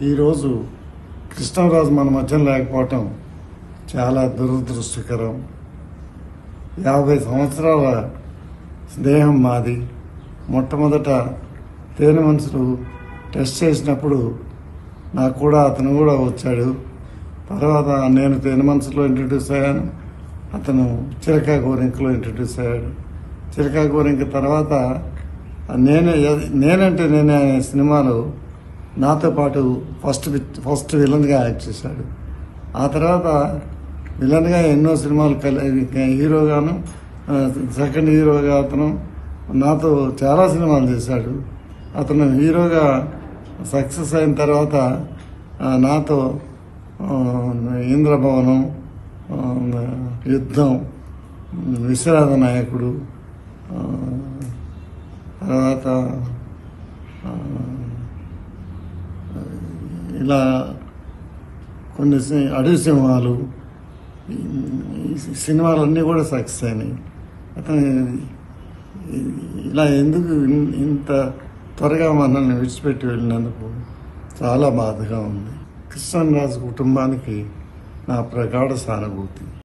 ఈరోజు కృష్ణరాజు మన మధ్య లేకపోవటం చాలా దురదృష్టకరం యాభై సంవత్సరాల స్నేహం మాది మొట్టమొదట తేనె మనుషులు టెస్ట్ చేసినప్పుడు నాకు కూడా అతను కూడా వచ్చాడు తర్వాత నేను తేనె మనసులో ఇంట్రడ్యూస్ అయ్యాను అతను చిలకా గోరింకలో ఇంట్రడ్యూస్ అయ్యాడు చిలకా గోరింక తర్వాత నేనే నేనంటే నేనే అనే సినిమాలో నాతో పాటు ఫస్ట్ పిక్- ఫస్ట్ విలన్గా యాక్ట్ చేశాడు ఆ తర్వాత విలన్గా ఎన్నో సినిమాలు కలి హీరోగాను ఆ, సెకండ్ హీరోగా అతను నాతో చాలా సినిమాలు చేశాడు అతను హీరోగా సక్సెస్ అయిన తర్వాత ఆ, నాతో ఆ, ఇంద్రభవనం ఆ, యుద్ధం విశ్వనాథ నాయకుడు ఆ, తర్వాత ఆ, ఇలా కొన్ని సి- అడవి సింహాలు ఈ- ఈ సినిమాలన్నీ కూడా సక్సెస్ అయినాయి అతను ఇలా ఎందుకు ఇన్- ఇంత త్వరగా మనల్ని విడిచిపెట్టి వెళ్ళినందుకు చాలా బాధగా ఉంది కృష్ణరాజు కుటుంబానికి నా ప్రగాఢ సానుభూతి